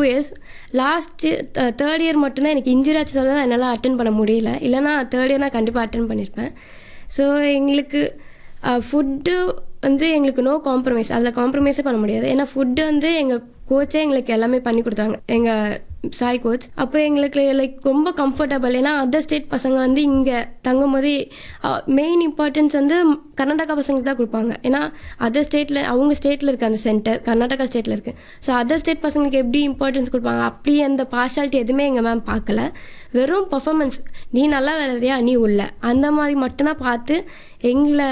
years last third year மட்டும்தான் எனக்கு injury ஆச்சு தான் என்னால் அட்டன் பண்ண முடியல இல்லைனா தேர்ட் இயர் நான் கண்டிப்பாக அட்டன் பண்ணியிருப்பேன் ஸோ எங்களுக்கு ஃபுட்டு வந்து எங்களுக்கு நோ காம்ப்ரமைஸ் அதில் காம்ப்ரமைஸே பண்ண முடியாது ஏன்னா ஃபுட்டு வந்து எங்கள் கோச்சே எங்களுக்கு எல்லாமே பண்ணி கொடுத்தாங்க எங்கள் சாய் கோச் அப்புறம் எங்களுக்கு லைக் ரொம்ப கம்ஃபர்டபுள் ஏன்னா அதர் ஸ்டேட் பசங்க வந்து இங்கே தங்கும் போது மெயின் இம்பார்ட்டன்ஸ் வந்து கர்நாடகா பசங்களுக்கு தான் கொடுப்பாங்க ஏன்னா அதர் ஸ்டேட்டில் அவங்க ஸ்டேட்டில் இருக்க அந்த சென்டர் கர்நாடகா ஸ்டேட்டில் இருக்குது ஸோ அதர் ஸ்டேட் பசங்களுக்கு எப்படி இம்பார்ட்டன்ஸ் கொடுப்பாங்க அப்படி அந்த பார்ஷாலிட்டி எதுவுமே எங்கள் மேம் பார்க்கல வெறும் பர்ஃபார்மன்ஸ் நீ நல்லா விளையாடுறியா நீ உள்ள அந்த மாதிரி மட்டும்தான் பார்த்து எங்களை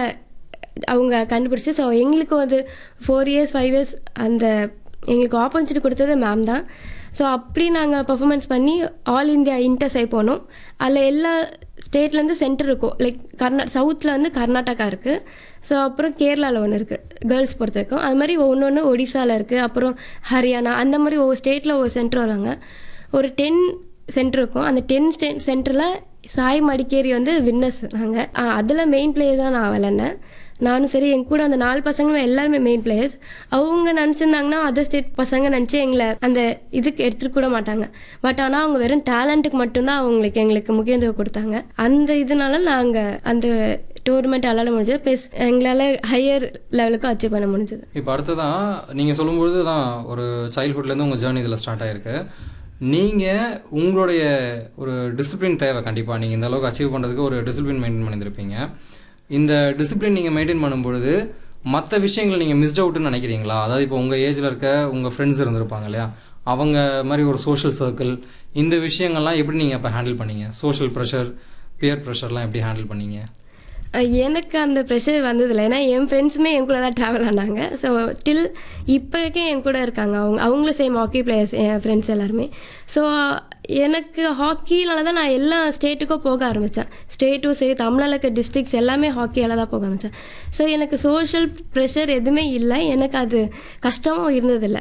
அவங்க கண்டுபிடிச்சி ஸோ எங்களுக்கு ஒரு ஃபோர் இயர்ஸ் ஃபைவ் இயர்ஸ் அந்த எங்களுக்கு ஆப்பர்ச்சுனிட்டி கொடுத்தது மேம் தான் ஸோ அப்படி நாங்கள் பர்ஃபார்மன்ஸ் பண்ணி ஆல் இந்தியா இன்டர்ஸை போனோம் அதில் எல்லா ஸ்டேட்லேருந்து சென்டர் இருக்கும் லைக் கர்நா சவுத்தில் வந்து கர்நாடகா இருக்குது ஸோ அப்புறம் கேரளாவில் ஒன்று இருக்குது கேர்ள்ஸ் பொறுத்த வரைக்கும் அது மாதிரி ஒன்று ஒன்று ஒடிசாவில் இருக்குது அப்புறம் ஹரியானா அந்த மாதிரி ஒவ்வொரு ஸ்டேட்டில் ஒவ்வொரு சென்டர் வராங்க ஒரு டென் சென்டர் இருக்கும் அந்த டென் ஸ்டே சென்டரில் சாய் மடிக்கேரி வந்து வின்னர்ஸ் நாங்கள் அதில் மெயின் பிளேயர் தான் நான் விளாண்டேன் நானும் சரி என் கூட அந்த நாலு பசங்களும் எல்லாருமே மெயின் பிளேயர்ஸ் அவங்க நினச்சிருந்தாங்கன்னா அதர் ஸ்டேட் பசங்க நினச்சி எங்களை அந்த இதுக்கு எடுத்துட்டு கூட மாட்டாங்க பட் ஆனால் அவங்க வெறும் டேலண்ட்டுக்கு மட்டும்தான் அவங்களுக்கு எங்களுக்கு முக்கியத்துவம் கொடுத்தாங்க அந்த இதனால நாங்கள் அந்த டோர்னமெண்ட் விளாட முடிஞ்சது ப்ளஸ் எங்களால் ஹையர் லெவலுக்கு அச்சீவ் பண்ண முடிஞ்சது இப்போ அடுத்ததான் நீங்கள் சொல்லும்பொழுது தான் ஒரு சைல்ட்ஹுட்லேருந்து உங்கள் ஜேர்னி இதில் ஸ்டார்ட் ஆயிருக்கு நீங்கள் உங்களுடைய ஒரு டிசிப்ளின் தேவை கண்டிப்பாக நீங்கள் இந்த அளவுக்கு அச்சீவ் பண்ணுறதுக்கு ஒரு டிசிப்ளின் மெயின்டைன் பண்ணியிருப்பீங்க இந்த டிசிப்ளின் நீங்கள் மெயின்டைன் பண்ணும்பொழுது மற்ற விஷயங்கள் நீங்கள் மிஸ்ட் அவுட்னு நினைக்கிறீங்களா அதாவது இப்போ உங்கள் ஏஜில் இருக்க உங்கள் ஃப்ரெண்ட்ஸ் இருந்திருப்பாங்க இல்லையா அவங்க மாதிரி ஒரு சோஷியல் சர்க்கிள் இந்த விஷயங்கள்லாம் எப்படி நீங்கள் இப்போ ஹேண்டில் பண்ணீங்க சோஷியல் ப்ரெஷர் பியர் ப்ரெஷர்லாம் எப்படி ஹேண்டில் பண்ணீங்க அஹ் எனக்கு அந்த ப்ரெஷர் வந்ததில்லை ஏன்னா என் ஃப்ரெண்ட்ஸுமே என் கூட தான் ட்ராவல் ஆனாங்க ஸோ டில் இப்போக்கே என் கூட இருக்காங்க அவங்க அவங்களும் சேம் ஹாக்கி பிளேயர்ஸ் என் ஃப்ரெண்ட்ஸ் எல்லாருமே ஸோ எனக்கு ஹாக்கினால தான் நான் எல்லா ஸ்டேட்டுக்கும் போக ஆரம்பித்தேன் ஸ்டேட்டும் சரி தமிழ்நாட்டில் இருக்க டிஸ்ட்ரிக்ஸ் எல்லாமே ஹாக்கியால் தான் போக ஆரம்பித்தேன் ஸோ எனக்கு சோஷியல் ப்ரெஷர் எதுவுமே இல்லை எனக்கு அது கஷ்டமும் இருந்ததில்லை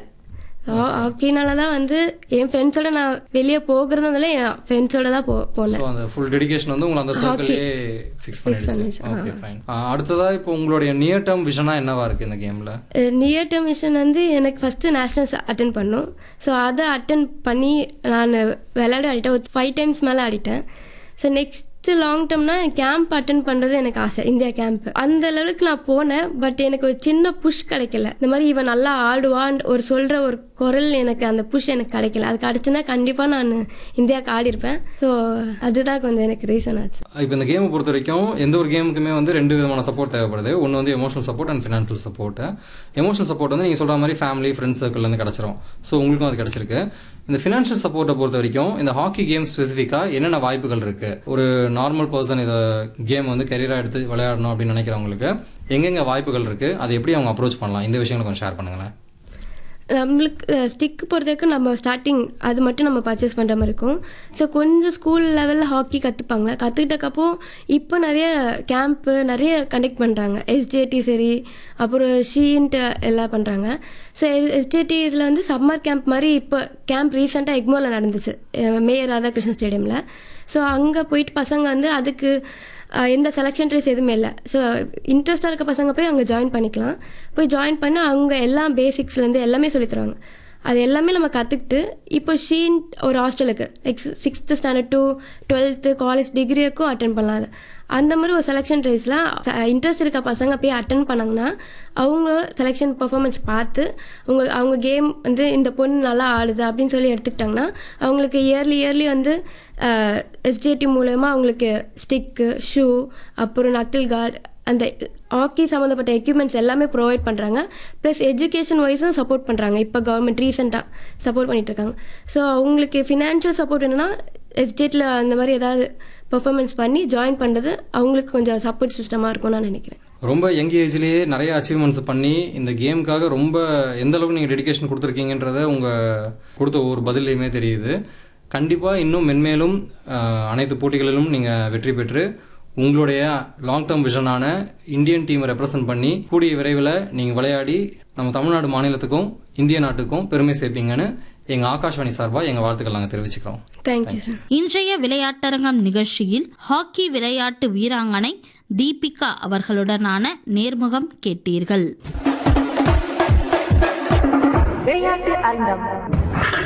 ஹாக்கினால தான் வந்து என் ஃப்ரெண்ட்ஸோட நான் வெளியே போகிறதுனால என் ஃப்ரெண்ட்ஸோட தான் போ போனேன் ஸோ அந்த ஃபுல் டெடிகேஷன் வந்து உங்களை அந்த சர்க்கிள்லேயே ஃபிக்ஸ் பண்ணிடுச்சு பண்ணிடுச்சு, ஓகே ஃபைன் அடுத்ததா இப்போ உங்களுடைய நியர் டேர்ம் விஷனா என்னவா இருக்கு இந்த கேம்ல நியர் டேர்ம் மிஷன் வந்து எனக்கு ஃபஸ்ட்டு நேஷ்னல்ஸ் அட்டன் பண்ணும் ஸோ அதை அட்டன் பண்ணி நான் விளையாட ஆடிட்டேன் ஒரு ஃபைவ் டைம்ஸ் மேலே ஆடிட்டேன் ஸோ நெக்ஸ்ட் லாங் டேர்ம்னா கேம்ப் அட்டன் பண்ணுறது எனக்கு ஆசை இந்தியா கேம்ப் அந்த லெவலுக்கு நான் போனேன் பட் எனக்கு ஒரு சின்ன புஷ் கிடைக்கல இந்த மாதிரி இவன் நல்லா ஆடுவான் ஒரு சொல்கிற ஒரு குரல் எனக்கு அந்த புஷ் எனக்கு கிடைக்கல அது கிடச்சுன்னா கண்டிப்பாக நான் இந்தியாவுக்கு ஆடிருப்பேன் ஸோ அதுதான் கொஞ்சம் எனக்கு ரீசன் ஆச்சு இப்போ இந்த கேமை பொறுத்த வரைக்கும் எந்த ஒரு கேமுக்குமே வந்து ரெண்டு விதமான சப்போர்ட் தேவைப்படுது ஒன்று வந்து emotional support and financial support emotional support வந்து நீங்கள் சொல்கிற மாதிரி ஃபேமிலி ஃப்ரெண்ட்ஸ் சர்க்கிள்லேருந்து கிடச்சிரும் ஸோ உங்களுக்கும் அது கிடச்சிருக்கு இந்த ஃபினான்ஷியல் சப்போர்ட்டை பொறுத்த வரைக்கும் இந்த ஹாக்கி கேம் ஸ்பெசிஃபிக்காக என்னென்ன வாய்ப்புகள் இருக்குது ஒரு நார்மல் பர்சன் இதை கேம் வந்து கெரியராக எடுத்து விளையாடணும் அப்படின்னு நினைக்கிறவங்களுக்கு எங்கெங்கே வாய்ப்புகள் இருக்குது அதை எப்படி அவங்க அப்ரோச் பண்ணலாம் இந்த விஷயங்களை கொஞ்சம் ஷேர் பண்ணுங்களேன் நம்மளுக்கு ஸ்டிக் பொறுத்த வரைக்கும் நம்ம ஸ்டார்டிங் அது மட்டும் நம்ம பர்ச்சேஸ் பண்ணுற மாதிரி இருக்கும் ஸோ கொஞ்சம் ஸ்கூல் லெவலில் ஹாக்கி கற்றுப்பாங்க கற்றுக்கிட்டக்கப்போ இப்போ நிறைய கேம்ப்பு நிறைய கண்டக்ட் பண்ணுறாங்க எஸ்ஜேடி சரி அப்புறம் ஷீன்ட்டு எல்லாம் பண்ணுறாங்க ஸோ எஸ்ஜேடி இதில் வந்து சம்மர் கேம்ப் மாதிரி இப்போ கேம்ப் ரீசெண்டாக எக்மோவில் நடந்துச்சு அஹ் மேயர் ராதாகிருஷ்ணன் ஸ்டேடியமில் ஸோ அங்கே போயிட்டு பசங்க வந்து அதுக்கு அஹ், எந்த செலெக்ஷன் ட்ரேஸ் எதுவுமே இல்லை ஸோ இன்ட்ரெஸ்டாக இருக்க பசங்க போய் அங்கே ஜாயின் பண்ணிக்கலாம் போய் ஜாயின் பண்ணி அவங்க எல்லாம் பேசிக்ஸ்லேருந்து எல்லாமே சொல்லித் தருவாங்க அது எல்லாமே நம்ம கற்றுக்கிட்டு இப்போ ஷீன் ஒரு ஹாஸ்டலுக்கு like sixth standard to twelfth college டிகிரிக்கும் அட்டன் பண்ணலாம் அது அந்த மாதிரி ஒரு செலெக்ஷன் ட்ரைஸ்லாம் இன்ட்ரெஸ்ட் இருக்க பசங்க போய் அட்டன் பண்ணாங்கன்னா அவங்க செலெக்ஷன் பர்ஃபார்மன்ஸ் பார்த்து அவங்க அவங்க கேம் வந்து இந்த பொண்ணு நல்லா ஆடுது அப்படின்னு சொல்லி எடுத்துக்கிட்டாங்கன்னா அவங்களுக்கு இயர்லி இயர்லி வந்து எஸ்டிடி மூலயமா அவங்களுக்கு ஸ்டிக்கு ஷூ அப்புறம் நக்கிள் கார்டு அந்த ஹாக்கி சம்மந்தப்பட்ட எக்யூப்மெண்ட்ஸ் எல்லாமே ப்ரொவைட் பண்ணுறாங்க ப்ளஸ் எஜுகேஷன் வைஸும் சப்போர்ட் பண்ணுறாங்க இப்போ கவர்மெண்ட் ரீசெண்டாக சப்போர்ட் பண்ணிட்டு இருக்காங்க ஸோ அவங்களுக்கு ஃபினான்ஷியல் சப்போர்ட் என்னன்னா எஸ்டேட்டில் அந்த மாதிரி ஏதாவது பெர்ஃபார்மன்ஸ் பண்ணி ஜாயின் பண்ணுறது அவங்களுக்கு கொஞ்சம் சப்போர்ட் சிஸ்டமாக இருக்கும்னு நான் நினைக்கிறேன் ரொம்ப யங் ஏஜ்லேயே நிறைய அச்சீவ்மெண்ட்ஸ் பண்ணி இந்த கேமுக்காக ரொம்ப எந்த அளவுக்கு நீங்கள் டெடிகேஷன் கொடுத்துருக்கீங்கன்றத உங்கள் கொடுத்த ஒவ்வொரு பதிலையுமே தெரியுது கண்டிப்பாக இன்னும் மென்மேலும் அஹ், அனைத்து போட்டிகளிலும் நீங்கள் வெற்றி பெற்று உங்களுடைய லாங் டேர்ம் விஷனான இந்தியன் டீமை ரெப்ரசன்ட் பண்ணி கூடிய விரைவில் நீங்கள் விளையாடி நம்ம தமிழ்நாடு மாநிலத்துக்கும் இந்திய நாட்டுக்கும் பெருமை சேர்ப்பீங்கன்னு எங்கள் ஆகாஷ்வாணி சார்பாக எங்கள் வாழ்த்துக்கள் நாங்கள் தெரிவிச்சுக்கிறோம் தேங்க்யூ சார் இன்றைய விளையாட்டரங்கம் நிகழ்ச்சியில் ஹாக்கி விளையாட்டு வீராங்கனை தீபிகா அவர்களுடனான நேர்முகம் கேட்டீர்கள் விளையாட்டு அரங்கம்